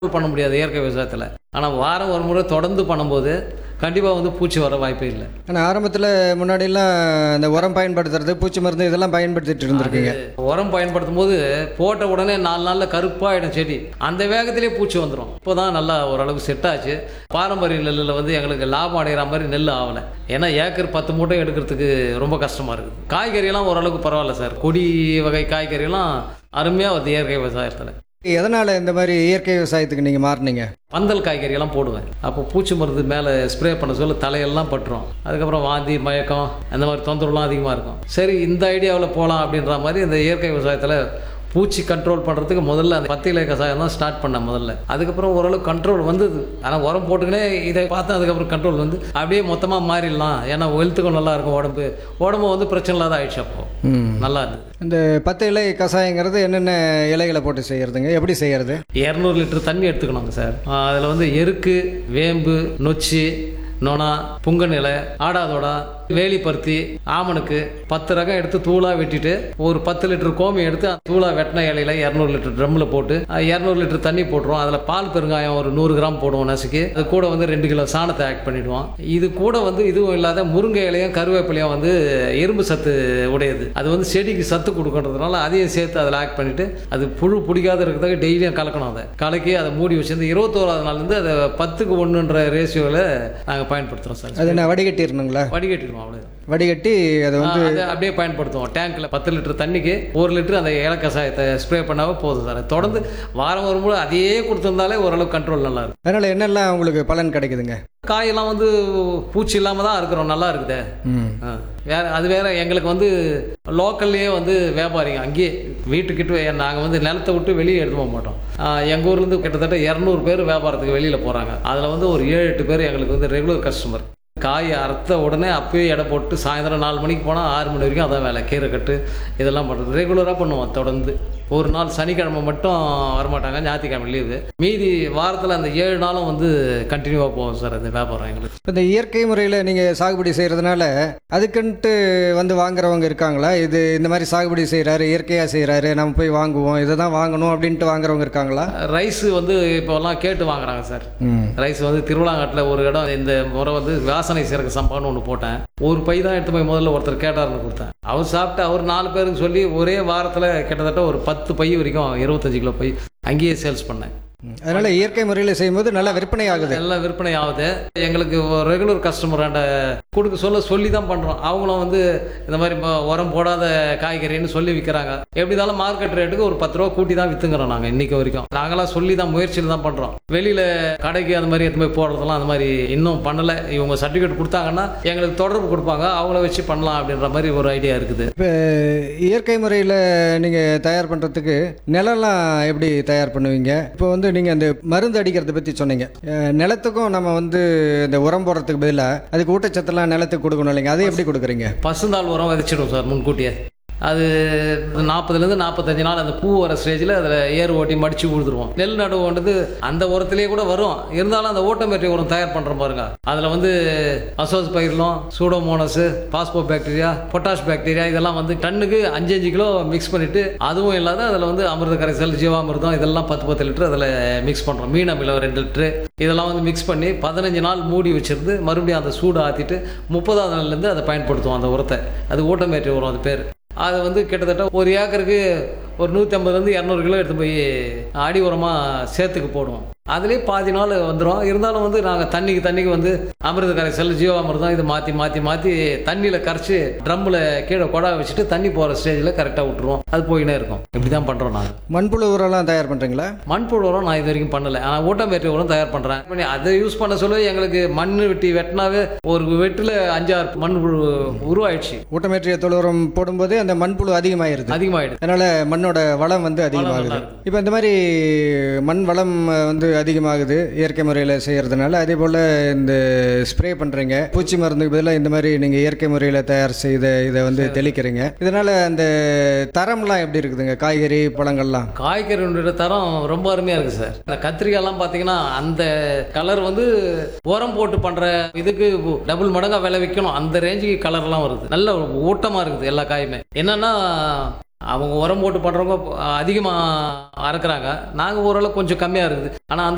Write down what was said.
பண்ண முடியாது இயற்கை விவசாயத்தில் ஆனால் வாரம் ஒரு முறை தொடர்ந்து பண்ணும்போது கண்டிப்பாக வந்து பூச்சி வர வாய்ப்பே இல்லை ஆனால் ஆரம்பத்தில் முன்னாடிலாம் இந்த உரம் பயன்படுத்துறது பூச்சி மருந்து இதெல்லாம் பயன்படுத்திட்டு இருந்திருக்கீங்க உரம் பயன்படுத்தும் போது போட்ட உடனே நாலு நாளில் கருப்பாயிடும் செடி அந்த வேகத்திலே பூச்சி வந்துடும் இப்போ தான் நல்லா ஓரளவுக்கு செட் ஆச்சு பாரம்பரிய நெல்லில் வந்து எங்களுக்கு லாபம் அடைகிற மாதிரி நெல் ஆகலை ஏன்னா ஏக்கர் பத்து மூட்டை எடுக்கிறதுக்கு ரொம்ப கஷ்டமாக இருக்குது காய்கறியெல்லாம் ஓரளவுக்கு பரவாயில்ல சார் கொடி வகை காய்கறியெல்லாம் அருமையாக வருது இயற்கை விவசாயத்தில் எதனால் இந்த மாதிரி இயற்கை விவசாயத்துக்கு நீங்கள் மாறினீங்க பந்தல் காய்கறியெல்லாம் போடுவேன் அப்போ பூச்சி மருந்து மேலே ஸ்ப்ரே பண்ண சொல்ல தலையெல்லாம் பட்டுரும் அதுக்கப்புறம் வாந்தி மயக்கம் அந்த மாதிரி தொந்தரவுலாம் அதிகமாக இருக்கும் சரி இந்த ஐடியாவில் போகலாம் அப்படின்ற மாதிரி இந்த இயற்கை விவசாயத்தில் பூச்சி கண்ட்ரோல் பண்ணுறதுக்கு முதல்ல அந்த பத்து இலை கசாயம் தான் ஸ்டார்ட் பண்ணேன் முதல்ல அதுக்கப்புறம் ஓரளவு கண்ட்ரோல் வந்தது ஆனால் உரம் போட்டுக்கினே இதை பார்த்தா அதுக்கப்புறம் கண்ட்ரோல் வந்து அப்படியே மொத்தமாக மாறிடலாம் ஏன்னா ஹெல்த்துக்கும் நல்லா இருக்கும் உடம்பு உடம்பு வந்து பிரச்சனை இல்லாத ஆயிடுச்சு அப்போ ம் நல்லா இருந்தது இந்த பத்து இலை கஷாயங்கிறது என்னென்ன இலைகளை போட்டு செய்யறதுங்க எப்படி செய்யறது இரநூறு லிட்டர் தண்ணி எடுத்துக்கணுங்க சார் அதில் வந்து எருக்கு வேம்பு நொச்சி நொணா புங்கன் இலை ஆடாதோடா வேலிப்பருத்தி ஆமணுக்கு பத்து ரகம் எடுத்து தூளாக வெட்டிட்டு ஒரு பத்து லிட்டர் கோமி எடுத்து தூளாக வெட்டின இலையில இரநூறு லிட்டர் ட்ரம்மில் போட்டு இரநூறு லிட்டர் தண்ணி போட்டுருவோம் அதில் பால் பெருங்காயம் ஒரு நூறு கிராம் போடுவோம் நசுக்கி அது கூட வந்து ரெண்டு கிலோ சாணத்தை ஆட் பண்ணிடுவோம் இது கூட வந்து இதுவும் இல்லாத முருங்கை இலையும் கருவேப்பிலையும் வந்து இரும்பு சத்து உடையது அது வந்து செடிக்கு சத்து கொடுக்கறதுனால அதையும் சேர்த்து அதில் ஆட் பண்ணிட்டு அது புழு பிடிக்காத இருக்கிறதுக்கு டெய்லியும் கலக்கணும் அதை கலக்கி அதை மூடி வச்சிருந்து இருபத்தோராது நாள்லேருந்து அதை பத்துக்கு ஒன்றுன்ற ரேஷியோவில் நாங்கள் பயன்படுத்துகிறோம் சார் அது என்ன வடிகட்டிடணுங்களா வடிகட்டிடுவோம் அவ்வளோ வடிகட்டி அதை வந்து அதை அப்படியே பயன்படுத்துவோம் டேங்க்ல பத்து லிட்டர் தண்ணிக்கு ஒரு லிட்டர் அந்த ஏலக்கசாயத்தை ஸ்ப்ரே பண்ணாவே போதும் சார் தொடர்ந்து வாரம் வரும்போது அதையே கொடுத்துருந்தாலே ஓரளவு கண்ட்ரோல் நல்லா இருக்கும் அதனால் என்னெல்லாம் உங்களுக்கு பலன் கிடைக்குதுங்க காயெல்லாம் வந்து பூச்சி இல்லாமல் தான் இருக்கிறோம் நல்லா இருக்குதே ம் ஆ. வேற அது வேற எங்களுக்கு வந்து லோக்கல்லையே வந்து வியாபாரிங்க அங்கேயே வீட்டுக்கிட்ட நாங்கள் வந்து நிலத்தை விட்டு வெளியே எடுத்து போக மாட்டோம் எங்கள் ஊர்லேருந்து கிட்டத்தட்ட இரநூறு பேர் வியாபாரத்துக்கு வெளியில் போகிறாங்க அதில் வந்து ஒரு ஏழு எட்டு பேர் எங்களுக்கு வந்து ரெகுலர் கஸ்டமர் காய் அறுத்த உடனே அப்பயே எடை போட்டு சாயந்தரம் நாலு மணிக்கு போனால் ஆறு மணி வரைக்கும் அதான் வேலை கீரை கட்டு இதெல்லாம் பண்ணுறது ரெகுலராக பண்ணுவோம் தொடர்ந்து ஒரு நாள் சனிக்கிழமை மட்டும் வரமாட்டாங்க ஞாயிற்றுக்கிழமை லீவு மீதி வாரத்தில் அந்த ஏழு நாளும் வந்து கண்டினியூவாக போகும் சார் அந்த வியாபாரம் எங்களுக்கு இப்போ இந்த இயற்கை முறையில் நீங்கள் சாகுபடி செய்கிறதுனால அதுக்குன்ட்டு வந்து வாங்குறவங்க இருக்காங்களா இது இந்த மாதிரி சாகுபடி செய்கிறாரு இயற்கையாக செய்கிறாரு நம்ம போய் வாங்குவோம் இதை தான் வாங்கணும் அப்படின்ட்டு வாங்குறவங்க இருக்காங்களா ரைஸ் வந்து இப்போல்லாம் கேட்டு வாங்குறாங்க சார் ம் ரைஸ் வந்து திருவிழாங்காட்டில் ஒரு இடம் இந்த முறை வந்து வாசனை சிறகு சம்பான்னு ஒன்று போட்டேன் ஒரு பை தான் எடுத்து போய் முதல்ல ஒருத்தர் கேட்டாருன்னு கொடுத்தேன் அவர் சாப்பிட்டு அவர் நாலு பேருக்கு சொல்லி ஒரே வாரத்தில் கிட்டத்தட்ட ஒரு பத்து பை வரைக்கும் இருபத்தஞ்சு கிலோ பை அங்கேயே சேல்ஸ் பண்ணேன் அதனால் இயற்கை முறையில் செய்யும்போது நல்லா விற்பனை ஆகுது எல்லாம் விற்பனை ஆகுது எங்களுக்கு ரெகுலர் கஸ்டமராண்ட கொடுக்க சொல்ல சொல்லி தான் பண்ணுறோம் அவங்களும் வந்து இந்த மாதிரி ம- உரம் போடாத காய்கறின்னு சொல்லி விற்கிறாங்க எப்படி இருந்தாலும் மார்க்கெட் ரேட்டுக்கு ஒரு பத்து ரூபா கூட்டி தான் விற்றுங்கிறோம் நாங்கள் இன்னைக்கு வரைக்கும் நாங்களாம் சொல்லி தான் முயற்சியில் தான் பண்ணுறோம் வெளியில் கடைக்கு அந்த மாதிரி எடுத்து போய் போடுறதெல்லாம் அந்த மாதிரி இன்னும் பண்ணலை இவங்க சர்டிஃபிகேட் கொடுத்தாங்கன்னா எங்களுக்கு தொடர்பு கொடுப்பாங்க அவங்கள வச்சு பண்ணலாம் அப்படின்ற மாதிரி ஒரு ஐடியா இருக்குது இப்போ இயற்கை முறையில் நீங்கள் தயார் பண்ணுறதுக்கு நிலம்லாம் எப்படி தயார் பண்ணுவீங்க இப்போ வந்து நீங்கள் அந்த மருந்து அடிக்கிறத பற்றி சொன்னீங்க அஹ், நிலத்துக்கும் நம்ம வந்து இந்த உரம் போடுறதுக்கு பதிலாக அதுக்கு ஊட்டச்சத்தெல்லாம் நிலத்துக்கு கொடுக்கணும் இல்லைங்க அதை எப்படி கொடுக்குறீங்க பசுந்தாள் உரம் விதைச்சிடும் சார் முன்கூட்டியே அது நாற்பதுலேருந்து நாற்பத்தஞ்சு நாள் அந்த பூ வர ஸ்டேஜில் அதில் ஏர் ஓட்டி மடிச்சு கொடுத்துருவோம் நெல் நடுவோன்றது அந்த உரத்திலேயே கூட வரும் இருந்தாலும் அந்த ஓட்டோமேட்டிக் உரம் தயார் பண்ணுறோம் பாருங்க அதில் வந்து அசோஸ் பயிரிலும் pseudomonas phospho bacteria potash bacteria இதெல்லாம் வந்து டன்னுக்கு அஞ்சு அஞ்சு கிலோ மிக்ஸ் பண்ணிட்டு அதுவும் இல்லாத அதில் வந்து அமிர்த கரைசல் ஜீவாமிர்தம் இதெல்லாம் பத்து பத்து லிட்டர் அதில் மிக்ஸ் பண்ணுறோம் மீன் அமிலம் ரெண்டு லிட்டரு இதெல்லாம் வந்து மிக்ஸ் பண்ணி பதினஞ்சு நாள் மூடி வச்சிருந்து மறுபடியும் அந்த சூடு ஆற்றிட்டு முப்பதாவது நாள்லேருந்து அதை பயன்படுத்துவோம் அந்த உரத்தை அது ஓட்டோமேட்டிக் உரம் அது பேர் அது வந்து கிட்டத்தட்ட ஒரு ஏக்கருக்கு ஒரு நூற்றி ஐம்பதுலேருந்து இரநூறு கிலோ எடுத்து போய் அடி உரமாக சேத்துக்கு போடுவோம் அதுலேயே பாதி நாள் வந்துடும் இருந்தாலும் வந்து நாங்கள் தண்ணிக்கு தண்ணிக்கு வந்து அமிர்த கரைசல் ஜீவாமிர்தம் இது மாற்றி மாற்றி மாற்றி தண்ணியில் கரைச்சி ட்ரம்மில் கீழே குழா வச்சுட்டு தண்ணி போகிற ஸ்டேஜில் கரெக்டாக விட்டுருவோம் அது போயினே இருக்கும் இப்படி தான் பண்ணுறோம் நாங்கள் மண்புழு உரம்லாம் தயார் பண்ணுறீங்களா மண்புழு உரம் நான் இது வரைக்கும் பண்ணல ஆனால் ஓட்டோமேட்டிக் உரம் தயார் பண்ணுறேன் பண்ணி அதை யூஸ் பண்ண சொல்ல எங்களுக்கு மண் வெட்டி வெட்டினாவே ஒரு வெட்டில் அஞ்சாறு மண்புழு உருவாயிடுச்சு ஊட்டமேற்றிய தொழு உரம் போடும்போது அந்த மண்புழு அதிகமாயிருது அதிகமாயிடுது அதனால் மண்ணோட வளம் வந்து அதிகமாகுது நல்லா இருக்கு. இப்போ இந்த மாதிரி மண் வளம் அஹ், வந்து அதிகமாகுது இயற்கை முறையில் செய்கிறதுனால அதே போல் இந்த ஸ்ப்ரே பண்ணுறீங்க பூச்சி மருந்துக்கு பதிலாக இந்த மாதிரி நீங்கள் இயற்கை முறையில் தயார் செய்த இதை வந்து தெளிக்கிறீங்க இதனால் அந்த தரம்லாம் எப்படி இருக்குதுங்க காய்கறி பழங்கள்லாம் காய்கறியோட தரம் ரொம்ப அருமையாக இருக்குது சார் இந்த கத்திரிக்காய்லாம் பார்த்தீங்கன்னா அந்த கலர் வந்து உரம் போட்டு பண்ணுற இதுக்கு டபுள் மடங்காக விலை விற்கணும் அந்த ரேஞ்சுக்கு கலர்லாம் வருது நல்ல ஊட்டமாக இருக்குது எல்லா காயுமே என்னன்னா அவங்க உரம் போட்டு பண்ணுறவங்க அதிகமாக அறுக்குறாங்க நாங்கள் ஓரளவு கொஞ்சம் கம்மியாக இருக்குது ஆனால் அந்த